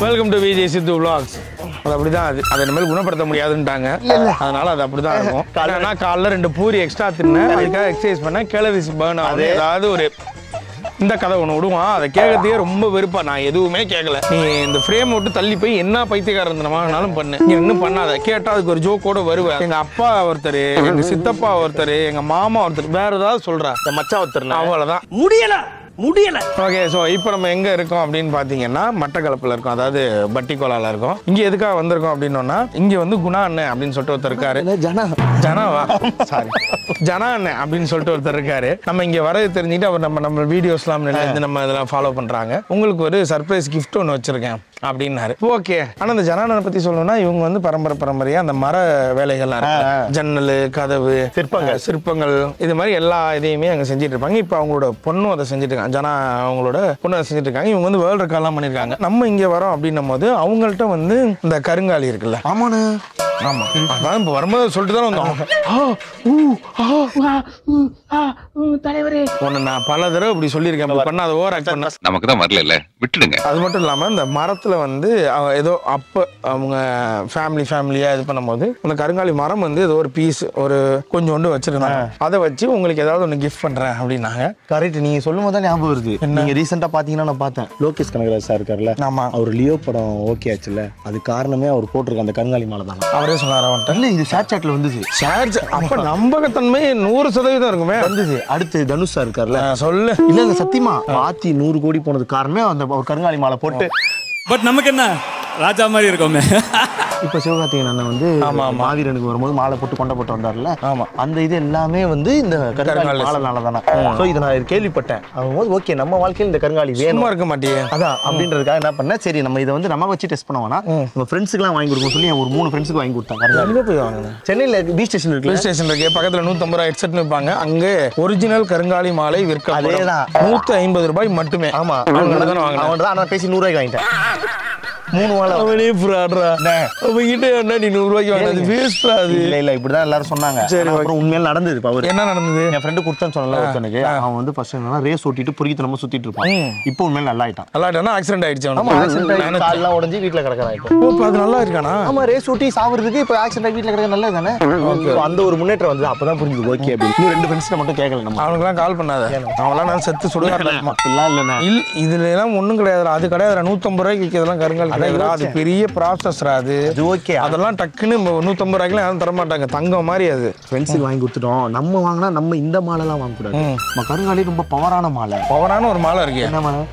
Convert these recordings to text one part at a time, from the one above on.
Welcome to Vijay Sithu vlogs அது அப்படிதான் அது அதை இனிமேல் குணப்படுத்த முடியாதுன்ட்டாங்க அதனால அது அப்படிதான் இருக்கும் காலைல காலைல ரெண்டு பூரி எக்ஸ்ட்ரா தின்னேன் அதுக்காக எக்ஸசைஸ் பண்ணேன் கேலரிஸ் பேர்ன் ஆகுது ஏதாவது ஒரு இந்த கதை ஒன்று விடுவான் அதை கேட்கறதுக்கே ரொம்ப வெறுப்பா நான் எதுவுமே கேட்கல நீ இந்த ஃப்ரேம் விட்டு தள்ளி போய் என்ன பைத்தியக்காரந்தனமானாலும் பண்ணு நீ இன்னும் பண்ணாத கேட்டா அதுக்கு ஒரு ஜோக்கோட வருவேன் எங்க அப்பா ஒருத்தர் எங்க சித்தப்பா ஒருத்தர் எங்க மாமா ஒருத்தர் வேற ஏதாவது சொல்றா இந்த மச்சான் ஒருத்தர் அவ்வளவுதான் முடியல முடியல ஓகே ஸோ இப்போ நம்ம எங்கே இருக்கோம் அப்படின்னு பார்த்தீங்கன்னா மட்டக்களப்பில் இருக்கோம் அதாவது பட்டிக்கோலால இருக்கோம் இங்கே எதுக்காக வந்திருக்கோம் அப்படின்னோன்னா இங்கே வந்து குணா அண்ணன் அப்படின்னு சொல்லிட்டு ஒருத்தர் இருக்காரு ஜனா ஜனாவா சாரி ஜனா அண்ணன் அப்படின்னு சொல்லிட்டு ஒருத்தர் இருக்காரு நம்ம இங்கே வரது தெரிஞ்சுட்டு அவர் நம்ம நம்ம வீடியோஸ்லாம் இருந்து நம்ம இதெல்லாம் ஃபாலோ பண்ணுறாங்க உங்களுக்கு ஒரு சர்ப்ரைஸ் gift ஒன்று வச்சிருக்கேன் அப்படின்னாரு ஓகே ஆனால் இந்த ஜனானனை பற்றி சொல்லணும்னா இவங்க வந்து பரம்பரை பரம்பரையாக அந்த மர வேலைகள்லாம் இருக்கு ஜன்னல் கதவு சிற்பங்கள் சிற்பங்கள் இது மாதிரி எல்லா இதையுமே அங்கே செஞ்சுட்டு இருப்பாங்க இப்போ அவங்களோட பொண்ணும் அதை செஞ்சுட்டு இருக்காங்க ஜனா அவங்களோட பொண்ணு அதை செஞ்சுட்டு இருக்காங்க இவங்க வந்து வேர்ல்டு ரெக்கார்ட்லாம் பண்ணியிருக்காங்க நம்ம இங்கே வரோம் அப்படின்னும் போது அவங்கள்ட்ட வந்து இந்த கருங்காலி இருக்குல்ல ஆமாண்ணே ஆமா அதான் இப்போ வரும்போது சொல்லிட்டு தான் வந்தோம் தலைவரே உன்னை நான் பல தடவை இப்படி சொல்லியிருக்கேன் இப்படி பண்ணாத ஓவர் ஆக்ட் பண்ண நமக்கு தான் வரல விட்டுடுங்க அது மட்டும் இல்லாமல் இந்த மரத்தில் வந்து அவ- ஏதோ அப்போ அவங்க ஃபேமிலி ஃபேமிலியாக இது பண்ணும்போது அந்த கருங்காலி மரம் வந்து ஏதோ ஒரு பீஸ் ஒரு கொஞ்சோண்டு வச்சிருந்தாங்க அதை வச்சு உங்களுக்கு ஏதாவது ஒன்று கிஃப்ட் பண்ணுறேன் அப்படின்னாங்க கரெக்ட் நீங்க சொல்லும் போது தான் ஞாபகம் வருது நீங்க ரீசெண்டா பாத்தீங்கன்னா நான் பார்த்தேன் லோகேஷ் கனகராஜ் சார் இருக்கார்ல ஆமா. அவர் லியோ படம் ஓகே ஆச்சுல்ல அது காரணமே அவர் போட்டிருக்க அந்த கருங்காலி மாலை தான் அவரே சொன்னார் அவன்கிட்ட இல்ல இது ஷேர் சாட்ல வந்துச்சு சார்ஜ் அப்போ நம்பகத்தன்மை நூறு சதவீதம் இருக்குமே வந்துச்சு அடுத்து தனுஷ் சார் இருக்கார்ல ஆ, சொல்லு இல்ல இல்ல சத்தியமா பாத்தி நூறு கோடி போனது காரணமே அந்த ஒரு கருங்காலி மாலை போட்டு பட் நமக்கு என்ன ராஜா மாதிரி இருக்கோமே இப்ப சிவகார்த்திகேயன் அண்ணன் வந்து ஆமா, ஆமா. மாவீரனுக்கு வரும்போது மாலை போட்டு கொண்ட போட்டு வந்தார்ல ஆமா. அந்த இது எல்லாமே வந்து இந்த கருங்காலி கருங்காலி மாலைனால தானே சோ இதை நான் கேள்விப்பட்டேன் போது ஓகே நம்ம வாழ்க்கையில் இந்த கருங்காலி வேணும் சும்மா இருக்க மாட்டியே அதான் அப்படின்றதுக்காக என்ன பண்ணேன் சரி நம்ம இதை வந்து நம்ம வச்சு டெஸ்ட் பண்ணுவோம்னா நம்ம ஃப்ரெண்ட்ஸுக்குலாம் வாங்கி கொடுக்கணும் சொல்லி ஒரு மூணு ஃப்ரெண்ட்ஸுக்கு வாங்கி கொடுத்தாங்க கருங்காலி எங்கே போய் வாங்கினேன் சென்னையில் பீச் ஸ்டேஷன் இருக்குல்ல போலீஸ் ஸ்டேஷன் இருக்கு பக்கத்துல நூத்தம்பது ரூபாய் ஹெட்செட் வைப்பாங்க அங்கே ஒரிஜினல் கருங்காலி மாலை விற்க அதேதான். நூத்தி ஐம்பது ரூபாய் மட்டுமே ஆமா அவங்கள்ட்ட தானே வாங்கினேன் அவன் தான் நான் பேசி நூறுரூவாய்க்கு வாங்கிட்டேன் மூணு மாலை அவனே புறாடுறா அவங்கிட்ட என்ன நீ நூறு ரூபாய்க்கு வாங்கினது வேஸ்ட்ரா அது இல்ல இல்ல இப்படிதான் எல்லாரும் சொன்னாங்க சரி, ஆனா அப்புறம் உண்மையில நடந்தது இப்ப அவரு என்ன நடந்தது என் ஃப்ரெண்டு கொடுத்தேன்னு சொன்னல ஒருத்தனுக்கு அவன் வந்து ஃபர்ஸ்ட் என்னன்னா ரேஸ் ஓட்டிட்டு பொறுக்கித்தனமா சுத்திட்டு இருப்பான் இப்போ உண்மையில நல்லா ஆயிட்டான் நல்லா ஆக்சிடென்ட் ஆயிடுச்சு ஆமா அவனுக்கு ஆக்சிடென்ட் ஆகி நினைச்சேன். கால்லாம் உடைஞ்சு வீட்ல கிடக்குறான் இப்போ ஓ, இப்ப அது நல்லா இருக்கானா ஆமா ரேஸ் ஓட்டி சாவறதுக்கு இப்போ ஆக்சிடென்ட் ஆகி வீட்ல கிடக்க நல்லது தானே So, அந்த ஒரு முன்னேற்றம் வந்து அப்பதான் புரிஞ்சுது ஓகே அப்படின்னு இன்னும் ரெண்டு ஃப்ரெண்ட்ஸ் மட்டும் கேட்கல நம்ம அவனுக்குலாம் கால் பண்ணாத அவன்லாம் நான் செத்து சுடுகாட்டில் அப்படிலாம் இல்லைண்ணே இல் இதுல எல்லாம் ஒண்ணும் கிடையாதுடா அது கிடையாதுடா நூத்தம்பது ரூபாய்க்கு விற்கிறதுலாம் கருங்கல் கிடையாதுடா அது யோசிச்சேன். பெரிய ப்ராசஸ்ரா அது அது ஓகே அதெல்லாம் டக்குன்னு நூத்தம்பது ரூபாய்க்குலாம் யாரும் தர மாட்டாங்க தங்கம் மாதிரி அது ஃப்ரெண்ட்ஸுக்கு வாங்கி கொடுத்துட்டோம் நம்ம வாங்கினா நம்ம இந்த மாலைலாம் வாங்கக்கூடாது நம்ம கருங்காலி ரொம்ப பவரான மாலை பவரான ஒரு மாலை இருக்கு என்ன மாலை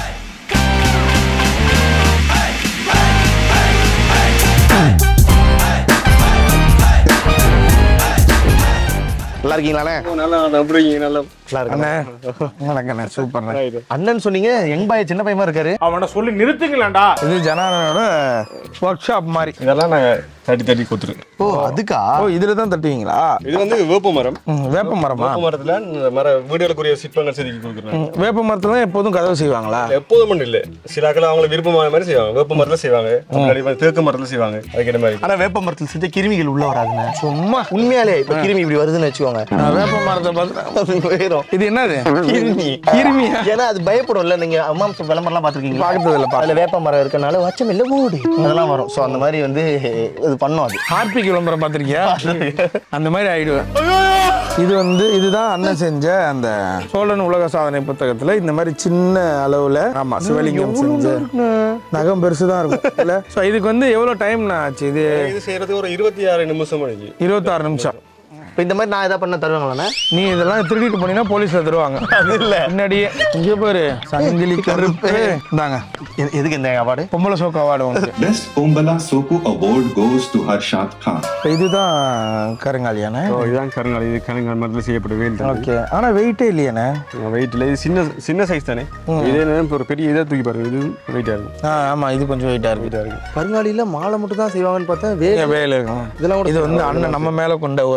நல்லா இருக்கீங்களாண்ணே நல்லா அப்படிங்க நல்லா நல்லா இருக்கேன் அண்ணே வணக்கண்ணே சூப்பர்ண்ணே அண்ணன் சொன்னீங்க யங் பாய் சின்ன பையமா இருக்காரு அவனை சொல்லி நிறுத்துங்களேன்டா இது ஜனானோட ஒர்க் ஷாப் மாதிரி இதெல்லாம் நாங்க தட்டி தட்டி கொடுத்துருக்கோம் ஓ அதுக்கா ஓ இதுல தான் தட்டுவீங்களா இது வந்து வேப்ப மரம் ம், வேப்ப மரமா வேப்ப மரத்துல இந்த மர வீடுகளுக்குரிய சிற்பங்கள் செதுக்கி கொடுக்குறாங்க ம், வேப்ப மரத்துல தான் எப்போதும் கதவு செய்வாங்களா எப்போதும் மட்டும் இல்ல சில ஆக்கள் அவங்களுக்கு விருப்பமான மாதிரி செய்வாங்க வேப்ப மரத்துல செய்வாங்க முன்னாடி வந்து தேக்கு மரத்துல செய்வாங்க அதுக்கேற்ற மாதிரி ஆனா வேப்ப மரத்தில் செஞ்ச கிருமிகள் உள்ள வராதுண்ணே சும்மா உண்மையாலே இப்ப கிருமி இப்படி வருதுன்னு வச்சுக்கோங்க நான் வேப்ப மரத்தை பார்த்து போயிடும் இது என்னது கிருமி கிருமியா ஏன்னா அது பயப்படும்ல நீங்க அம்மாம்சம் விளம்பரம்லாம் பார்த்துருக்கீங்க பார்த்தது இல்லப்பா. அதுல வேப்ப மரம் இருக்கனால வச்சம் இல்ல ஓடு அதெல்லாம் வரும் ஸோ அந்த மாதிரி வந்து இது பண்ணும் அது ஹார்பிக் விளம்பரம் பார்த்திருக்கியா அந்த மாதிரி ஆயிடுவேன் இது வந்து இதுதான் அண்ணன் செஞ்ச அந்த சோழன் உலக சாதனை புத்தகத்துல இந்த மாதிரி சின்ன அளவுல ஆமா சிவலிங்கம் செஞ்ச நகம் பெருசு தான் இருக்கும் இல்ல சோ இதுக்கு வந்து எவ்வளவு டைம் ஆச்சு இது இது செய்யறதுக்கு ஒரு இருபத்தி ஆறு நிமிஷம் ஆச்சு இருபத்தாறு நிமிஷம் இப்போ இந்த மாதிரி நான் எதாவது பண்ண தருவாங்களாண்ணே நீ இதெல்லாம் திருடிட்டு போனீங்கன்னா போலீஸ்ல தருவாங்க அது இல்ல முன்னாடியே இங்க பாரு சங்கிலி கருப்பு இந்தாங்க எ- எதுக்கு இந்த அவார்டு பொம்பளை சோக்கு அவார்டு உனக்கு Best Pombala Soku Award goes to Harshat Khan. இப்ப இதுதான் கருங்காலியானே இதுதான் கருங்காலி இது கருங்கால் மரத்துல செய்யப்பட்ட வேல் ஓகே ஆனா வெயிட்டே இல்லையானே வெயிட்ல இது சின்ன சின்ன சைஸ் தானே இதே நேரம் இப்ப ஒரு பெரிய இதை தூக்கி பாருங்க இது வெயிட்டா இருக்கும் ஆ ஆமா இது கொஞ்சம் வெயிட்டா இருக்கு கருங்காலியில மாலை மட்டும் தான் செய்வாங்கன்னு பார்த்தா வே இங்க வேலை இருக்கும் இதெல்லாம் கூட இது வந்து அண்ணன் நம்ம மேல கொண்ட ஒரு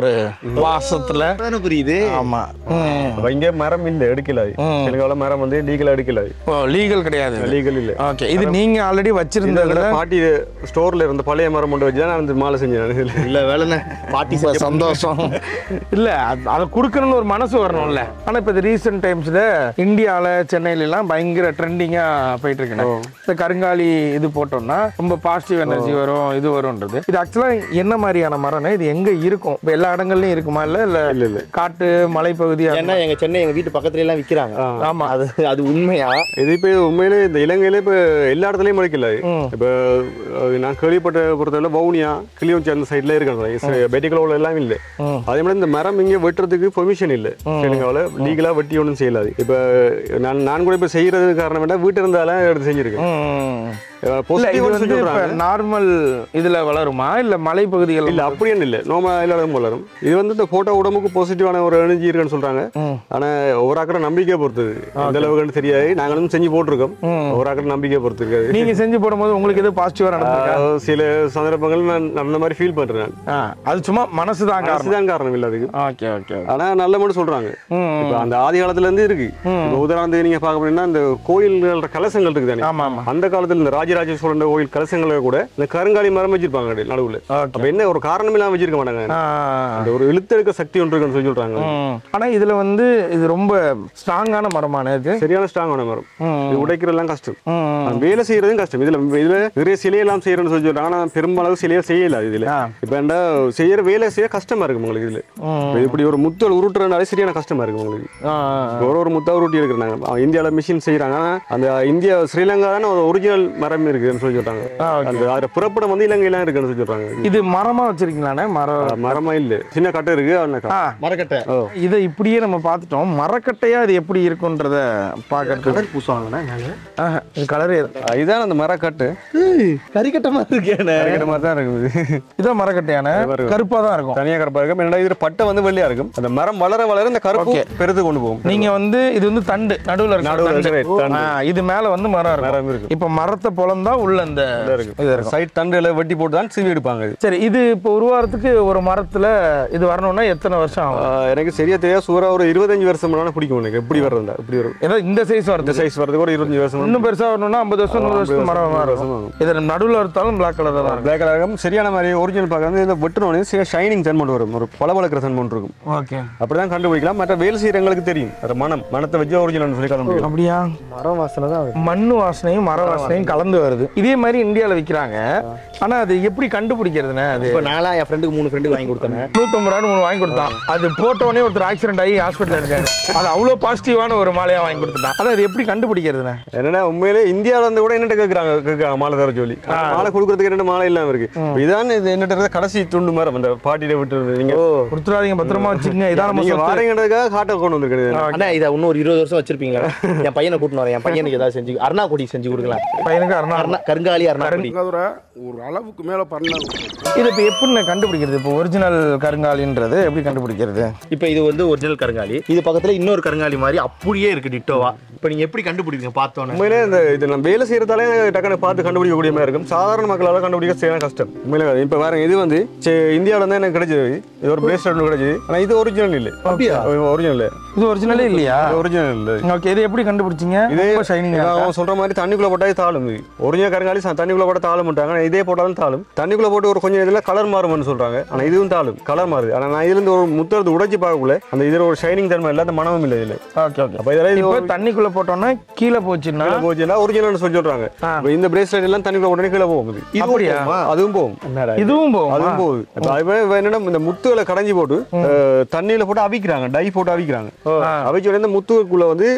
வாசத்துல தானே புரியுது ஆமா ம். அப்ப இங்க மரம் இல்ல எடுக்கல தெலுங்கால மரம் வந்து லீகலா எடுக்கல ஓ லீகல் கிடையாது லீகல் இல்ல ஓகே இது நீங்க ஆல்ரெடி வச்சிருந்ததுல பாட்டி ஸ்டோர்ல இருந்த பழைய மரம் கொண்டு வச்சு தான் நான் வந்து மாலை செஞ்சேன் இதுல. இல்ல வேலைண்ணே பாட்டி ரொம்ப சந்தோஷம் இல்ல அது- அதை கொடுக்கணும்னு ஒரு மனசு வரணும்ல ஆனா இப்ப இது ரீசெண்ட் டைம்ஸ்ல இந்தியால சென்னையில எல்லாம் பயங்கர ட்ரெண்டிங்கா போயிட்டு இருக்கு இந்த கருங்காலி இது போட்டோம்னா ரொம்ப பாசிட்டிவ் எனர்ஜி வரும் இது வரும்ன்றது இது ஆக்சுவலா என்ன மாதிரியான மரம்னா இது எங்க இருக்கும் இப்ப எல்லா இடங்கள்லயும் இருக்குமா இல்ல இல்ல இல்ல இல்ல காட்டு மலைப்பகுதி அந்த ஏன்னா எங்க சென்னை எங்க வீட்டு பக்கத்துல எல்லாம் விக்கிறாங்க ஆமா அது அது உண்மையா இது இப்போ உண்மையிலே இந்த இலங்கையில இப்போ எல்லா இடத்துலயும் முளைக்கல இப்போ அஹ், நான் கேள்விப்பட்ட பொறுத்தவரை வவுனியா கிளியோச்சி அந்த சைட்ல இருக்காங்க பெட்டிகளோட எல்லாம் இல்லை அதே மாதிரி இந்த மரம் இங்க வெட்டுறதுக்கு பெர்மிஷன் இல்லை தெலுங்காவில் லீகலா வெட்டி ஒன்றும் செய்யலாது இப்போ நான் நான் கூட இப்போ செய்யறதுக்கு காரணம் என்ன வீட்டு இருந்தாலும் எடுத்து செஞ்சிருக்கேன் ம். இல்ல இது பாசிட்டிவ் வந்து இப்ப சொல்றாங்க நார்மல் இதுல வளருமா இல்ல மலைப்பகுதிகள் இல்ல அப்படின்னு இல்ல நோமா இல்லாத வளரும் இது வந்து இந்த போட்டோ உடம்புக்கு பாசிட்டிவான ஒரு எனர்ஜி இருக்குன்னு சொல்றாங்க ஆனா ஒவ்வொரு ஆக்கிற நம்பிக்கை பொறுத்தது எந்த அளவுக்குன்னு தெரியாது நாங்களும் செஞ்சு போட்டிருக்கோம் ஒவ்வொரு ஆக்கிற நம்பிக்கை பொறுத்து இருக்காது நீங்க செஞ்சு போடும்போது உங்களுக்கு எது பாசிட்டிவா நடந்திருக்கா ஆஹ் சில சந்தர்ப்பங்கள் நான் நடந்த மாதிரி ஃபீல் பண்றேன் நான். ஆ, அது சும்மா மனசுதான் காரணம் அதுதான் காரணம் இல்ல அதுக்கு ஓகே ஓகே ஆனா நல்ல மட்டும் சொல்றாங்க இப்ப அந்த ஆதி காலத்துல இருந்து இருக்கு இப்ப உதாரணத்துக்கு நீங்க பார்க்க போனீங்கன்னா இந்த கோயில்கள் கலசங்கள் இருக்கு தானே ஆமா ஆமா அந்த காலத்துல இந்த ராஜராஜ சோழன் கோயில் கலசங்களை கூட இந்த கருங்காலி மரம் வச்சிருப்பாங்க அப்படியே நடுவுல ஓகே அப்ப என்ன ஒரு காரணம் இல்லாம வச்சிருக்க மாட்டாங்க ஆ, அந்த ஒரு இழுத்தெடுக்க சக்தி ஒன்று இருக்குன்னு சொல்லி சொல்றாங்க ம். ஆனா இதுல வந்து இது ரொம்ப ஸ்ட்ராங்கான மரமான இது சரியான ஸ்ட்ராங்கான மரம் ம். இது உடைக்கிறதெல்லாம் கஷ்டம் ம். ஆனா வேலை செய்யறதும் கஷ்டம் இதுல இதுல நிறைய சிலையெல்லாம் செய்யறேன்னு சொல்லி சொல்றாங்க ஆனா பெரும்பாலும் சிலையை செய்யல இதுல ஆ. இப்ப என்ன செய்யற வேலை செய்ய கஷ்டமா இருக்கு உங்களுக்கு இதுல இப்ப இப்படி ஒரு முத்தல் உருட்டுறதுனால சரியான கஷ்டமா இருக்கு உங்களுக்கு ஆ, இப்ப ஒரு ஒரு முத்தா உருட்டி இருக்கிறாங்க இந்தியாவில் மிஷின் செய்யறாங்க ஆனா அந்த இந்தியா ஸ்ரீலங்கா தானே ஒரு ஒரிஜினல் மரம் இருக்குன்னு சொல்லி சொல்றாங்க ஆ, okay. அந்த அதோட புறப்படம் வந்து இலங்கையெல்லாம் இருக்குன்னு சொல்லி சொல்றாங்க இது மரமா வச்சிருக்கீங்களாண்ணே மரம் மரமா இல்ல சின்ன கட்டை இருக்கு அந்த ஆ, மரக்கட்டை இதை இப்படியே நம்ம பார்த்துட்டோம் மரக்கட்டையா இது எப்படி இருக்குன்றத பார்க்கறதுக்கு கலர் பூசுவாங்கண்ணே மேல ஆஹா, இது கலரே இதுதான் அந்த மரக்கட்டு கறிக்கட்டை மாதிரி இருக்கேண்ணே இருக்கிற மாதிரி தான் இருக்குது இதான் மரக்கட்டையான வரும். கருப்பா தான் இருக்கும் தனியா கருப்பா இருக்கும் என்னடா இது பட்டை வந்து வெள்ளையா இருக்கும் அந்த மரம் வளர வளர இந்த கருப்பு Okay. பெருத்து கொண்டு போகும் நீங்க வந்து இது வந்து தண்டு நடுவுல இருக்க நடுவுல தண்டு. இருக்கிற தண்டு. ஆ, இது மேல வந்து மரம் மரம் இருக்கும் இருக்கு. இப்ப மரத்தை பொழந்தா உள்ள இந்த இது இருக்கும் சைட் தண்டுல வெட்டி போட்டு தான் சீவி எடுப்பாங்க இது சரி இது இப்போ உருவாரத்துக்கு ஒரு மரத்துல இது வரணும்னா எத்தனை வருஷம் ஆகும் ஆஹ் எனக்கு சரியா தெரியாது சூறா ஒரு இருபத்தஞ்சு வருஷம் வேணா பிடிக்கும் எனக்கு எப்படி வர்றதா இப்படி வரும் ஏதோ இந்த சைஸ் இந்த வருது சைஸ் வரதுக்கு ஒரு இருபத்தஞ்சு வருஷம் இன்னும் பெருசா வரணும்னா ஐம்பது வருஷம் நூறு வருஷம் மரம் நூறு இருக்கும் வருஷம் ஆகும். இது நடுவுல இருந்தாலும் பிளாக் கலர் தான் இருக்கும் பிளாக் கலர் சரியான மாதிரி ஒரிஜினல் பார்க்க வந்து இதை வெட்டினோடனே ஷைனிங் தன்மன் வரும் ஒரு பளபளக்கிற தன்மன் இருக்கும் ஓகே அப்படிதான் கண்டுபிடிக்கலாம் மற்ற வேலை செய்யறவங்களுக்கு தெரியும் அது மனம் மனத்தை வச்சு ஒரிஜினல் சொல்லி கண்டுபிடிக்கலாம் அப்படியா மரம் வாசனை தான் வருது. மண்ணு வாசனையும் மர வாசனையும் கலந்து வருது இதே மாதிரி இந்தியால விக்கிறாங்க ஆனா அது எப்படி கண்டுபிடிக்கிறதுனே அது இப்ப நானா என் ஃப்ரெண்டுக்கு மூணு ஃப்ரெண்டுக்கு வாங்கி கொடுத்தேன் நூத்தம்பது ரூபான்னு மூணு வாங்கி கொடுத்தான் அது போட்டோடனே ஒருத்தர் ஆக்சிடென்ட் ஆகி ஹாஸ்பிட்டல் இருக்காரு அது அவ்வளவு பாசிட்டிவான ஒரு மாலையா வாங்கி கொடுத்துட்டான் அதான் அது எப்படி கண்டுபிடிக்கிறதுனே என்னன்னா உண்மையிலே இந்தியாவில இருந்து கூட என்னட்ட கேட்கறாங்க கேட்கறாங்க மாலை தர சொல்லி மாலை கொடுக்கறதுக்கு ரெண்டு மாலை இல்லாம இருக்கு இப்ப இதான் இது என்னட்ட இருக்கிற கடைசி துண்டு மரம் அந்த பாட்டியில விட்டு நீங்க கொடுத்துடாதீங்க பத்திரமா வச்சுக்கங்க இதான் நம்ம நீங்க சொத்து. வாரங்கிறதுக்காக காட்ட கொண்டு வந்திருக்கேன் அண்ணா இதை இன்னும் ஒரு இருபது வருஷம் வச்சிருப்பீங்களா என் பையனை கூட்டின்னு வரேன் என் பையனுக்கு ஏதாவது செஞ்சு அருணா கொடி செஞ்சு கொடுக்கலாம் பையனுக்கு அருணா அருணா கருங்காலி அருணா கொடி ஒரு அளவுக்கு மேல பண்ண இது இப்போ எப்படி கண்டுபிடிக்கிறது இப்போ ஒரிஜினல் கருங்காலின்றது எப்படி கண்டுபிடிக்கிறது இப்போ இது வந்து ஒரிஜினல் கருங்காலி இது பக்கத்துல இன்னொரு கருங்காலி மாதிரி அப்படியே இருக்கு டிட்டோவா இப்போ நீங்க எப்படி கண்டுபிடிப்பீங்க பார்த்தோன்னே உண்மையிலே இந்த இது நம்ம வேலை செய்யறதாலே டக்குனு பார்த்து கண்டுபிடிக்கக்கூடிய மாதிரி இருக்கும் சாதாரண மக்களால கண்டுபிடிக்க செய்யலாம் கஷ்டம் உண்மையிலே இப்போ வேற இது வந்து இந்தியாவில இருந்து எனக்கு கிடைச்சது இது ஒரு பிரேஸ்லெட் கிடைச்சது ஆனா இது ஒரிஜினல் இல்லை அப்படியா? ஒரிஜினல் இல்லை இது ஒரிஜினலே இல்லையா ஒரிஜினல் இல்லை ஓகே இது எப்படி கண்டுபிடிச்சீங்க இதே ரொம்ப ஷைனிங் அவன் சொல்ற மாதிரி தண்ணிக்குள்ள போட்டாலே தாளும் இது ஒரிஜினல் கருங்காலி ச- தண்ணிக்குள்ள போட்டா தாள மாட்டாங்க ஆனா இதே போட்டாலும் தாளும் தண்ணிக்குள்ள போட்டு ஒரு கொஞ்சம் இதுல கலர் மாறும்னு சொல்றாங்க ஆனா இதுவும் தாளும் கலர் மாறுது ஆனா நான் இதுல இருந்து ஒரு முத்தறது உடைச்சு பார்க்கக்குள்ள அந்த இதுல ஒரு ஷைனிங் தன்மை இல்ல அந்த மனமும் இல்லை இதுல ஓகே ஓகே அப்ப இதெல்லாம் இது இப்போ ஒரு- தண்ணிக்குள்ள போட்டோம்னா கீழே போச்சுன்னா கீழே போச்சுன்னா ஒரிஜினல் சொல்லி சொல்றாங்க ஆ. இப்ப இந்த பிரேஸ்லெட் எல்லாம் தண்ணிக்குள்ள உடனே கீழே போகும் இது. இதுவும் அப்படியா? போகுமா? அதுவும் போகும் இதுவும் போகும் அதுவும் போகுது இப்ப அதுவே இப்ப என்னன்னா இந்த முத்துகளை கடைஞ்சி போட்டு அஹ், தண்ணியில போட்டு அவிக்கிறாங்க டை போட்டு அவிக்கிறாங்க அவிச்ச உடனே இந்த முத்துக்குள்ள வந்து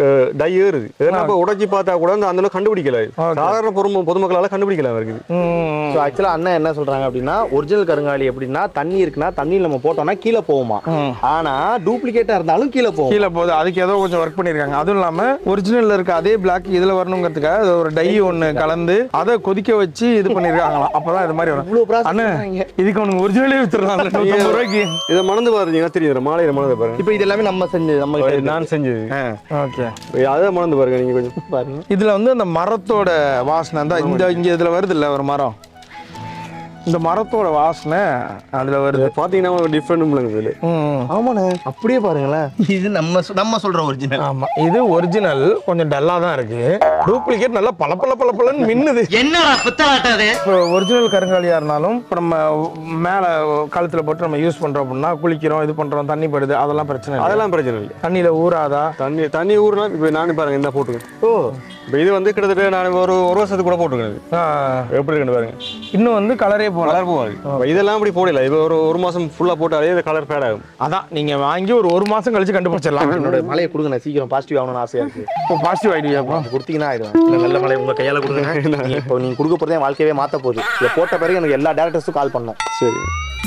டை ஏறுது ஏன்னா இப்ப உடைச்சி பார்த்தா கூட அந்த அந்த அளவுக்கு கண்டுபிடிக்கல சாதாரண பொது பொதுமக்களால கண்டுபிடிக்கல இருக்குது ம். ஸோ ஆக்சுவலாக அண்ணன் என்ன சொல்றாங்க அப்படின்னா ஒரிஜினல் கருங்காலி எப்படின்னா தண்ணி இருக்குன்னா தண்ணியில் நம்ம போட்டோம்னா கீழே போகுமா ஆனா டூப்ளிகேட்டா இருந்தாலும் கீழே போகும் கீழே போகுது அதுக்கு ஏதோ கொஞ்சம் ஒர்க் பண்ணிருக்காங்க அதுவும் இல்லாம ஒரிஜினல்ல இருக்க அதே பிளாக் இதுல வரணுங்கிறதுக்காக அது ஒரு டை ஒண்ணு கலந்து அதை கொதிக்க வச்சு இது பண்ணிருக்காங்களாம் அப்பதான் இது மாதிரி வரும் இவ்வளவு process அண்ணே பண்றாங்க. இதுக்கு அவனுக்கு ஒரிஜினலே வித்துறாங்க நூத்தம்பது ரூபாய்க்கு இதை மணந்து பாருங்க தெரியுது மாலையில மணந்து பாருங்க இப்போ இது எல்லாமே நம்ம செஞ்சு நம்ம கிட்ட இருக்கு. நான் செஞ்சது ஓகே அதை மணந்து பாருங்க நீங்க கொஞ்சம் பாருங்க இதுல வந்து அந்த மரத்தோட வாசனை தான் இந்த இங்க இதுல வருது இல்ல ஒரு மரம் இந்த மரத்தோட வாசனை அதுல வருது பார்த்தீங்கன்னா டிஃப்ரெண்ட் இல்லைங்க இதில் ம். ஆமாண்ணே அப்படியே பாருங்களேன் இது நம்ம சொ- நம்ம சொல்ற ஒரிஜினல் ஆமா இது ஒரிஜினல் கொஞ்சம் டல்லா தான் இருக்கு டூப்ளிகேட் நல்லா பல பல பல பலன்னு மின்னுது என்னடா புத்தாட்டது இப்போ ஒரிஜினல் கருங்காலியா இருந்தாலும் இப்போ நம்ம மேல கழுத்துல போட்டு நம்ம யூஸ் பண்றோம் அப்படின்னா குளிக்கிறோம் இது பண்றோம் தண்ணி படுது அதெல்லாம் பிரச்சனை இல்லை அதெல்லாம் பிரச்சனை இல்லை தண்ணியில ஊறாதா தண்ணி தண்ணி ஊர்னா இப்போ நானே பாருங்க என்ன போட்டுக்கேன் ஓ இப்போ இது வந்து கிட்டத்தட்ட நான் ஒரு ஒரு வருஷத்துக்கு கூட போட்டுருக்கேன் இது. ஆ, எப்படி இருக்குன்னு பாருங்க இன்னும் வந்து கலரே போல கலர் போகாது இப்ப இதெல்லாம் அப்படி போடல இப்போ ஒரு ஒரு மாசம் ஃபுல்லா போட்டாலே இந்த கலர் ஃபேட் ஆகும் அதான் நீங்க வாங்கி ஒரு ஒரு மாசம் கழிச்சு கண்டுபிடிச்சிடலாம் என்னோட மலையை கொடுங்க நான் சீக்கிரம் பாசிட்டிவ் ஆகணும்னு ஆசையா இருக்கு இப்போ பாசிட்டிவ் ஐடியா அப்போ கொடுத்தீங்கன்னா ஆயிடும் இல்ல, நல்ல மலை உங்க கையால கொடுங்க நீ- இப்போ நீங்க கொடுக்க போறதே என் வாழ்க்கையவே மாத்த போகுது இதை போட்ட பிறகு எனக்கு எல்லா டேரக்டர்ஸும் கால் பண்ணோம் சரி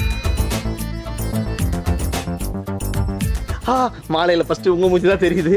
ஆ மாலையில ஃபர்ஸ்ட் உங்க மூஞ்சி தான் தெரியுது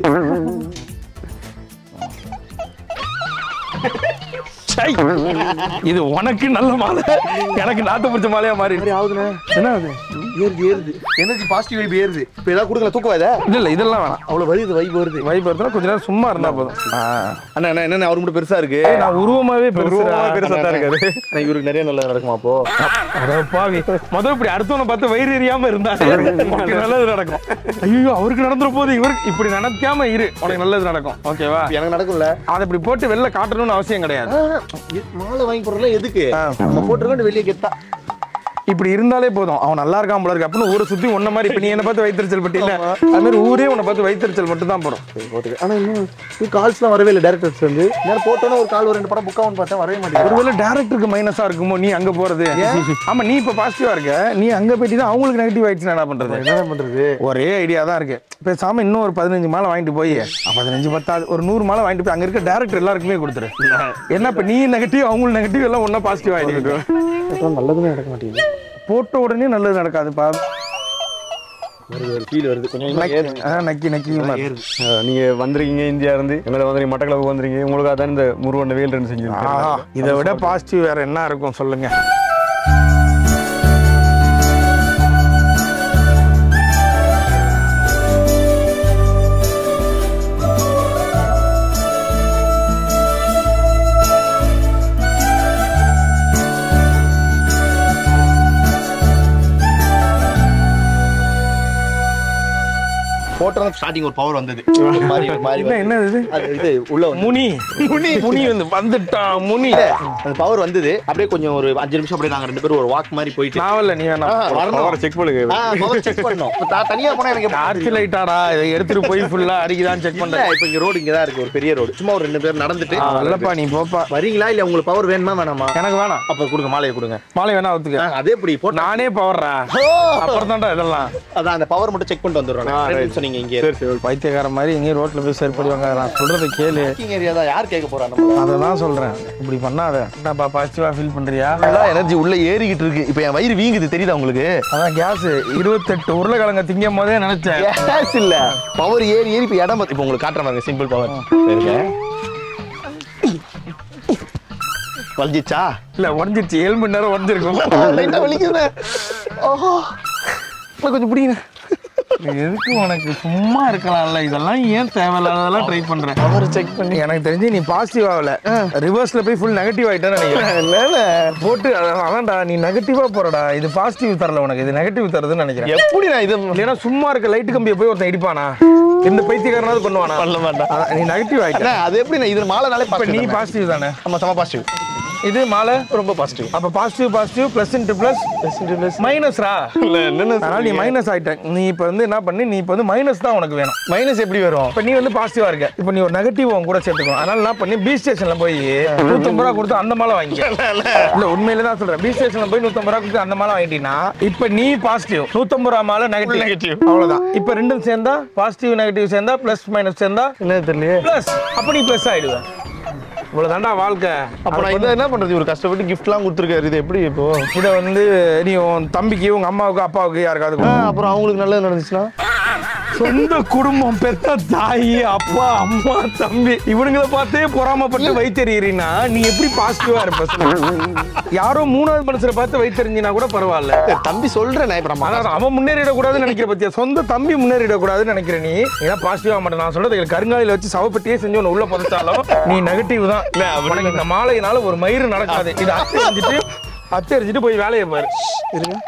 சை. இது உனக்கு நல்ல மாலை எனக்கு நாட்டு பிடிச்ச மாலையா மாறி ஆகுதுண்ணே என்ன அது ஏறுது ஏறுது எனர்ஜி பாசிட்டிவ் வைப் ஏறுது இப்போ ஏதாவது கொடுக்கல தூக்கம் இதை இல்ல இல்ல இதெல்லாம் வேணாம் அவ்வளவு வருது வைப் வருது வைப் எடுத்தா கொஞ்ச நேரம் சும்மா இருந்தா போதும் ஆ. அண்ணா அண்ணா என்ன அவர் மட்டும் பெருசா இருக்கு நான் உருவமாவே பெருசுடா. பெருசா தான் இருக்காது அண்ணா, இவருக்கு நிறைய நல்லது நடக்குமா அப்போ அட பாவி முதல் இப்படி அடுத்தவனை பார்த்து வயிறு எரியாம இருந்தாலே உனக்கு நல்லது நடக்கும் ஐயோ அவருக்கு நடந்துற போது இவருக்கு இப்படி நினைக்காம இரு உனக்கு நல்லது நடக்கும் ஓகேவா எனக்கு நடக்கும்ல அதை இப்படி போட்டு வெளில காட்டணும்னு அவசியம் கிடையாது எ- மாலை வாங்கி போடுறதுலாம் எதுக்கு நம்ம போட்டுருக்கோம் வெளியே கெத்தா இப்படி இருந்தாலே போதும் அவன் நல்லா இருக்கான் போல இருக்கு அப்படின்னு ஊரை சுத்தி உன்ன மாதிரி இப்ப நீ என்ன பார்த்து வைத்தறிச்சல் பட்டியல அது மாதிரி ஊரே உன்னை பார்த்து வைத்தறிச்சல் மட்டும் தான் போடும் போட்டுக்க ஆனா இன்னும் இது கால்ஸ்லாம் வரவே இல்லை டேரக்டர்ஸ் வந்து நேரம் போட்டோன்னே ஒரு கால் ஒரு ரெண்டு படம் புக் ஆகும்னு பார்த்தா வரவே மாட்டேங்குது ஒருவேளை டேரக்டருக்கு மைனஸா இருக்குமோ நீ அங்க போறது ஆமா நீ இப்ப பாசிட்டிவா இருக்க நீ அங்க போயிட்டு தான் அவங்களுக்கு நெகட்டிவ் ஆயிடுச்சுன்னா என்ன பண்றது என்ன பண்றது ஒரே ஐடியா தான் இருக்கு பேசாம இன்னும் ஒரு பதினஞ்சு மாலை வாங்கிட்டு போய் பதினஞ்சு பத்தாது ஒரு நூறு மாலை வாங்கிட்டு போய் அங்க இருக்க டேரக்டர் எல்லாருக்குமே கொடுத்துரு என்ன இப்ப நீ நெகட்டிவ் அவங்களுக்கு நெகட்டிவ் எல்லாம் ஒன்னா பாசிட்டிவ் ஆயிடுது நல்லதுமே நடக்க மாட்டேங்குது போட்ட உடனே நல்லது நடக்காதுப்பா வருது ஒரு ஃபீல் வருது கொஞ்சம் நக்கி- ஆ, நக்கி நக்கி ஏறுது அஹ் நீங்க வந்திருக்கீங்க இந்தியா இருந்து எங்களை வந்திருக்கீங்க மட்டக்களப்பு வந்திருக்கீங்க உங்களுக்காக தான் இந்த முருகன் வேல் ரெண்டு செஞ்சு ஆஹா இதை விட பாசிட்டிவ் வேற என்ன இருக்கும் சொல்லுங்க போட்டோ ஸ்டார்டிங் ஒரு பவர் வந்தது ஒரு மாதிரி ஒரு மாதிரி என்ன வருது. என்ன இது அது இது உள்ள வந்து முனி முனி முனி வந்து வந்துட்டான் முனி அந்த பவர் வந்தது அப்படியே கொஞ்சம் ஒரு அஞ்சு நிமிஷம் அப்படியே நாங்க ரெண்டு பேரும் ஒரு வாக் மாதிரி போயிட்டு நாவல்ல நீ வேணாம் ஆ, வரணும் செக் பண்ணுங்க ஆ, power check பண்ணணும். இப்ப த- தனியா போனா எனக்கு எப்படி டார்ச் லைட்டாடா இதை எடுத்துட்டு போய் ஃபுல்லா அடிக்குதான் செக் இல்ல, பண்றேன் இப்ப இங்க ரோடு இங்க தான் இருக்கு ஒரு பெரிய ரோடு சும்மா ஒரு ரெண்டு பேர் நடந்துட்டு இல்லப்பா நீ போப்பா வரீங்களா இல்ல உங்களுக்கு பவர் வேணுமா வேணாமா எனக்கு வேணாம் அப்ப கொடுங்க மாலையை கொடுங்க மாலை வேணா ஆ, ஒத்துக்க அதே இப்படி போட்டு நானே பவர்றா அப்புறம் தான்டா இதெல்லாம் அதான் அந்த பவர் மட்டும் செக் பண்ணிட்டு வந்துடுறோம் ஆ, ரெண்டு right. நிமிஷம் நீங்க இங்கே சரி சரி பைத்தியக்கார மாதிரி எங்கேயும் ரோட்ல போய் சரிப்படுவாங்க நான் சொல்றதை கேளு பார்க்கிங் ஏரியா தான் யார் கேட்க போறா நம்ம அதை தான் சொல்றேன் இப்படி பண்ணாத என்னப்பா பாசிட்டிவா ஃபீல் பண்றியா எனர்ஜி உள்ள ஏறிக்கிட்டு இருக்கு இப்போ என் வயிறு வீங்குது தெரியுதா உங்களுக்கு அதான் கேஸ் இருபத்தெட்டு உருளைக்கிழங்க திங்கும் போதே நினைச்சேன் கேஸ் இல்ல பவர் ஏறி ஏறி இப்போ இடம் இப்போ உங்களுக்கு காட்டுற மாதிரி சிம்பிள் பவர் இருங்க வலிச்சிச்சா இல்ல உடஞ்சிருச்சு ஏழு மணி நேரம் உடஞ்சிருக்கும் லைட்டா வலிக்குதுண்ணே ஓஹோ இன்னும் கொஞ்சம் பிடிங்க எதுக்கு உனக்கு சும்மா இருக்கலாம்ல இதெல்லாம் ஏன் தேவையில்லாததெல்லாம் ட்ரை பண்றேன் பவர் செக் பண்ணி எனக்கு தெரிஞ்சு நீ பாசிட்டிவ் ஆகல ரிவர்ஸ்ல போய் ஃபுல் நெகட்டிவ் ஆயிட்டேன்னு நினைக்கிறேன் போட்டு அதான் அதான்டா நீ நெகட்டிவா போறடா இது பாசிட்டிவ் தரல உனக்கு இது நெகட்டிவ் தருதுன்னு நினைக்கிறேன் எப்படி நான் இது இல்லைன்னா சும்மா இருக்க லைட் கம்பியை போய் ஒருத்தன் இடிப்பானா எந்த பைத்தியக்காரனாவது பண்ணுவானா பண்ண மாட்டேன் அதான், நீ நெகட்டிவ் ஆயிட்ட அண்ணா, அது எப்படி நான் இது மாலைனாலே இப்ப நீ பாசிட்டிவ் பாசிட்டிவ் தானே ஆமா செம பாசிட்டிவ் இது மாலை ரொம்ப பாசிட்டிவ் அப்ப positive positive plus into plus மைனஸ்ரா இல்ல என்னென்ன அதனால நீ மைனஸ் ஆயிட்ட நீ இப்ப வந்து என்ன பண்ணி நீ இப்ப வந்து மைனஸ் தான் உனக்கு வேணும் மைனஸ் எப்படி வரும் இப்ப நீ வந்து பாசிட்டிவா இருக்க இப்ப நீ ஒரு நெகட்டிவ் உன் கூட சேர்த்துக்கணும் அதனால என்ன பண்ணி பி ஸ்டேஷன்ல போய் நூத்தம்பது ரூபா கொடுத்து அந்த மாலை வாங்கிக்க இல்ல உண்மையில தான் சொல்றேன் பி ஸ்டேஷன்ல போய் நூத்தம்பது ரூபா கொடுத்து அந்த மாலை வாங்கிட்டீங்கன்னா இப்ப நீ பாசிட்டிவ் நூத்தம்பது ரூபா மாலை நெகட்டிவ் negative. அவ்வளவுதான் இப்ப ரெண்டும் சேர்ந்தா பாசிட்டிவ் நெகட்டிவ் சேர்ந்தா பிளஸ் மைனஸ் சேர்ந்தா என்ன தெரியல பிளஸ் அப்ப நீ பிளஸ் ஆயிடுவ இவ்வளவுதான்டா வாழ்க்கை அப்ப நான் இதை என்ன பண்றது ஒரு கஷ்டப்பட்டு கிஃப்ட்லாம் கொடுத்துருக்காரு இது எப்படி இப்போ இதை வந்து நீ உன் தம்பிக்கு உங்க அம்மாவுக்கு அப்பாவுக்கு யாருக்காவது ஆ, கொடு. அப்புறம் அவங்களுக்கு நல்லது நடந்துச்சுன்னா சொந்த குடும்பம் பெத்த தாய் அப்பா அம்மா தம்பி இவனுங்களை பார்த்தே பொறாமப்பட்டு வைத்தறியறீன்னா நீ எப்படி பாசிட்டிவா இருப்ப சொல்லு? யாரோ மூணாவது மனுஷரை பார்த்து வைத்தறிஞ்சினா கூட பரவாயில்ல ஏய், தம்பி சொல்றேன் நான் இப்ப நம்ம அதான் அவன் முன்னேறிடக்கூடாதுன்னு நினைக்கிற பத்தியா சொந்த தம்பி முன்னேறிடக்கூடாதுன்னு நினைக்கிற நீ ஏன்னா பாசிட்டிவா மாட்டேன் நான் சொல்றது இதுல கருங்காலில வச்சு சவப்பட்டியே செஞ்சு உன்னை உள்ள புதைச்சாலும் நீ நெகட்டிவ் தான் உனக்கு இந்த மாலையினால ஒரு மயிறு நடக்காது இது அத்தை செஞ்சுட்டு அச்சரிச்சுட்டு போய் வேலையை பாரு இருங்க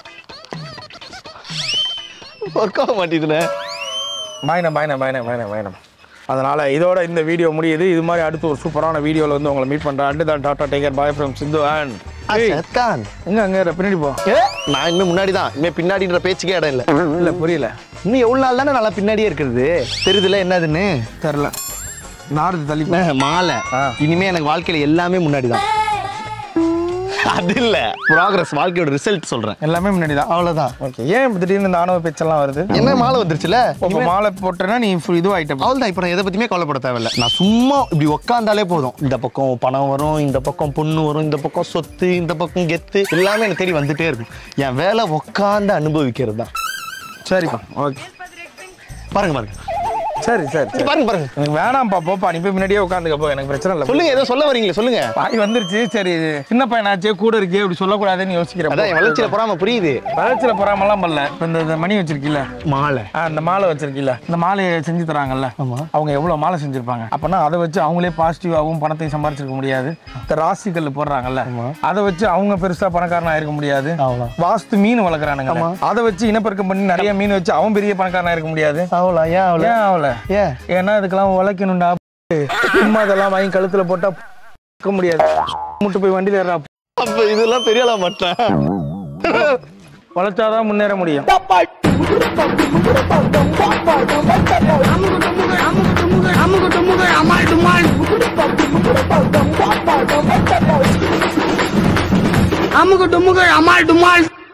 ஒர்க் ஆக மாட்டேதுண்ணே பயணம் பயணம் பயணம் பயணம் பயணம் அதனால இதோட இந்த வீடியோ முடியுது இது மாதிரி அடுத்து ஒரு சூப்பரான வீடியோவில் வந்து உங்களை மீட் பண்ணுறேன் அண்டு தான் tata take care bye from Sindhu and சத்கான் எங்க அங்க இரு, பின்னாடி போ ஏ நான் இனிமே முன்னாடி தான் இனிமே பின்னாடின்ற பேச்சுக்கே இடம் இல்லை இல்ல புரியல இன்னும் எவ்வளவு நாள் தானே நல்லா பின்னாடியே இருக்கிறது தெரியுதுல என்னதுன்னு தெரில நார்து தள்ளி போ. அண்ணே, மாலை ஆ. இனிமே எனக்கு வாழ்க்கையில எல்லாமே முன்னாடி தான் அது இல்ல ப்ராக்ரஸ் வாழ்க்கையோட ரிசல்ட் சொல்றேன் எல்லாமே முன்னாடி தான் அவ்வளவுதான் ஓகே ஏன் இப்ப திடீர்னு இந்த ஆணவ பேச்செல்லாம் வருது என்ன மாலை வந்துருச்சுல இப்போ மாலை போட்டேன்னா நீ full இதுவாயிட்ட அவ்வளவுதான் இப்போ நான் எதை பத்தியுமே கவலைப்பட தேவையில்ல நான் சும்மா இப்படி உக்காந்தாலே போதும் இந்த பக்கம் பணம் வரும் இந்த பக்கம் பொண்ணு வரும் இந்த பக்கம் சொத்து இந்த பக்கம் கெத்து எல்லாமே எனக்கு தேடி வந்துட்டே இருக்கும் என் வேலை உக்காந்து அனுபவிக்கிறது தான் சரிப்பா ஓகே பாருங்க பாருங்க சரி சரி சரி பாருங்க பாருங்க எனக்கு வேணாம்ப்பா போப்பா நீ போய் முன்னாடியே உட்காந்துக்க போ எனக்கு பிரச்சனை இல்லை சொல்லுங்க ஏதோ சொல்ல வரீங்களே சொல்லுங்க பாய் வந்துருச்சு சரி சின்ன பையனாச்சே கூட இருக்கே இப்படி சொல்லக்கூடாதுன்னு யோசிக்கிறேன் அதான் என் வளர்ச்சியில பொறாம புரியுது வளர்ச்சியில பொறாமலாம் பண்ணல இப்போ இந்த இந்த மணி வச்சிருக்கீல்ல மாலை ஆ, இந்த மாலை வச்சிருக்கீல்ல இந்த மாலையை செஞ்சு தராங்கல்ல அவங்க எவ்வளவு மாலை செஞ்சிருப்பாங்க அப்பனா அதை வச்சு அவங்களே பாசிட்டிவாகவும் பணத்தையும் சம்பாரிச்சிருக்க முடியாது இந்த ராசிக்கல் போடுறாங்கல்ல அதை வச்சு அவங்க பெருசா பணக்காரனா இருக்க முடியாது அவ்வளோ. வாஸ்து மீன் வளர்க்குறானுங்க அதை வச்சு இனப்பெருக்கம் பண்ணி நிறைய மீன் வச்சு அவன் பெரிய பணக்காரனா இருக்க முடியாது அவ்வளோ ஏன் அவ்வளோ ஏன் அவள ஏன் ஏன்னா இதுக்கெல்லாம் உழைக்கணும்டா சும்மா இதெல்லாம் வாங்கி கழுத்துல போட்டா இருக்க முடியாது முட்டு போய் வண்டியில ஏறா அப்ப இதெல்லாம் பெரிய ஆளா மாட்டேன் உழைச்சாதான் முன்னேற முடியும் அமுகு டுமுகு அமால் டுமால்